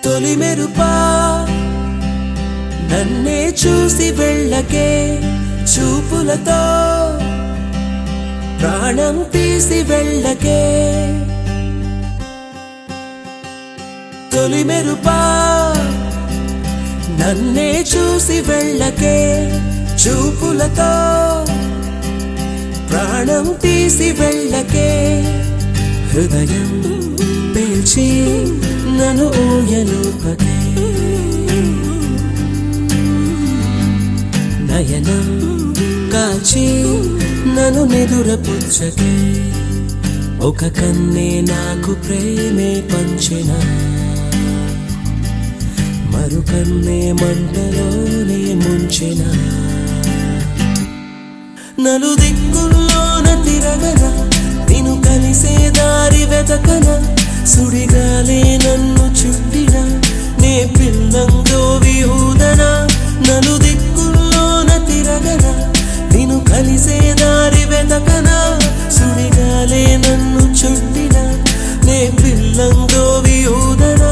తొలి మెరుపా నన్నే చూసి వెళ్ళకే చూపులతో ప్రాణం తీసి వెళ్ళకే తొలి మెరుపా నన్నే చూసి వెళ్ళకే చూపులతో ప్రాణం తీసి వెళ్ళకే హృదయం పేల్చి నన్ను ఊయలుపకే నయనం కాల్చి నన్ను నిదురపుచ్చకే ఒక కన్నే నాకు ప్రేమే పంచిన మరు కన్నే మంటలోనే ముంచిన నలు దిక్కుల్లోన తిరగన నిన్ను కలిసే దారి వెతకన సుడిగాలే నన్ను చుట్టిన నే పిల్లంతో విహూదన నలు దిక్కుల్లోన తిరగన నిన్ను కలిసే దారి వెతకన సుడిగాలే నన్ను చుట్టిన నే పిల్లంతో విహూదనా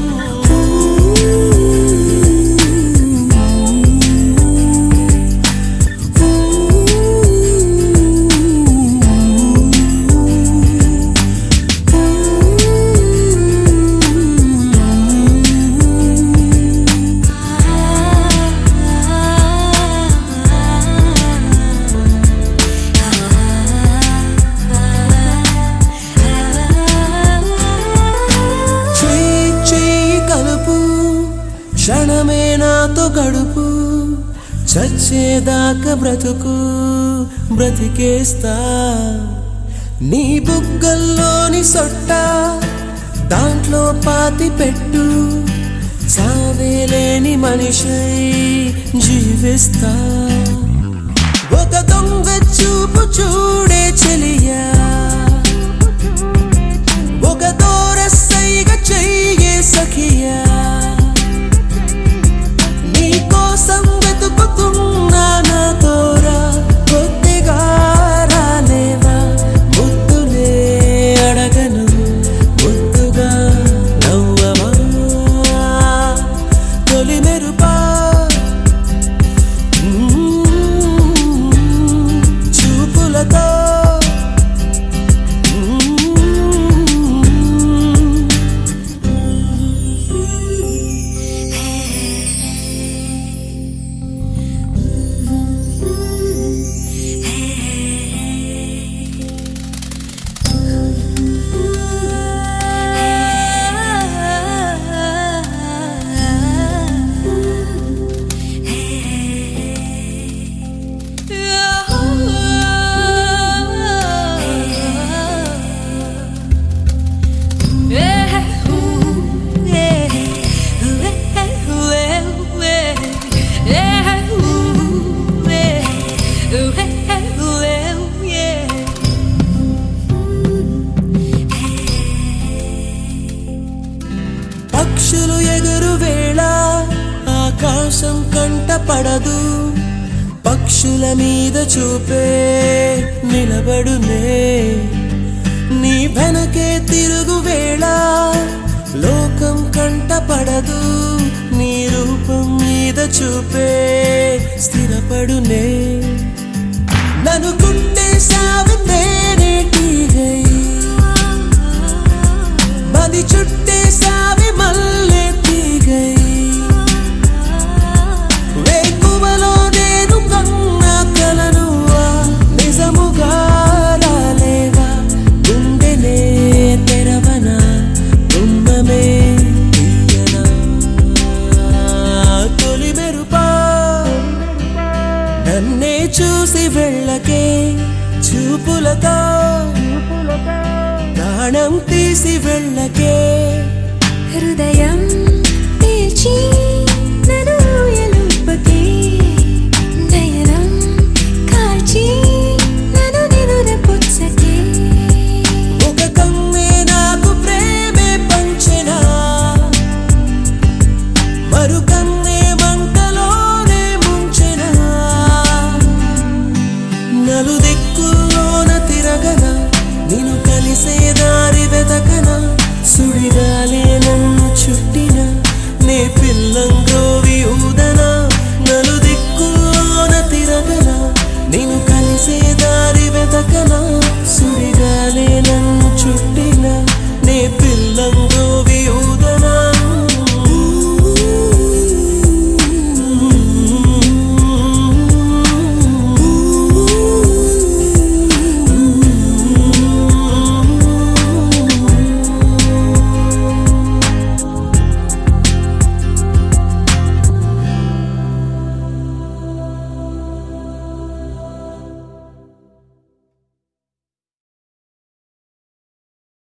చెయ్యి చెయ్యి కలుపు క్షణమే నాతో గడుపు చచ్చేదాకా బ్రతుకు బ్రతికేస్తా నీ బుగ్గల్లోని సొట్ట దాంట్లో పాతి పెట్టు సావేలేని మనిషై జీవిస్తా ఒక దొంగ చూపు చూడే చెలియా ఒక దూర సైగ చెయ్యే సఖియా నీ కోసం వెతుకుతున్నా నా తోరా కొద్దిగా రాలేవా ముద్దులే అడగను ముద్దుగా నవ్వవా తొలి మెరుపా మ్మ్. చూపులతో పక్షులు ఎగురు వేళ ఆకాశం కంట పడదు పక్షుల మీద చూపే నిలబడునే నీ వెనకే తిరుగు వేళ లోకం కంట పడదు నీ రూపం మీద చూపే స్థిరపడునే నన్ను కుట్టేశావు తేనేటిగై మది చుట్టేశావి మల్లె తీగై వేకువలో నేను కన్న కలనువా నిజముగా రాలేవా గుండెనే తెరవనా గుమ్మమే తీయనా తొలి మెరుపా నన్నే చూసి వెళ్ళకే చూపులతో ప్రాణం తీసి వెళ్ళకే హృదయం పీల్చి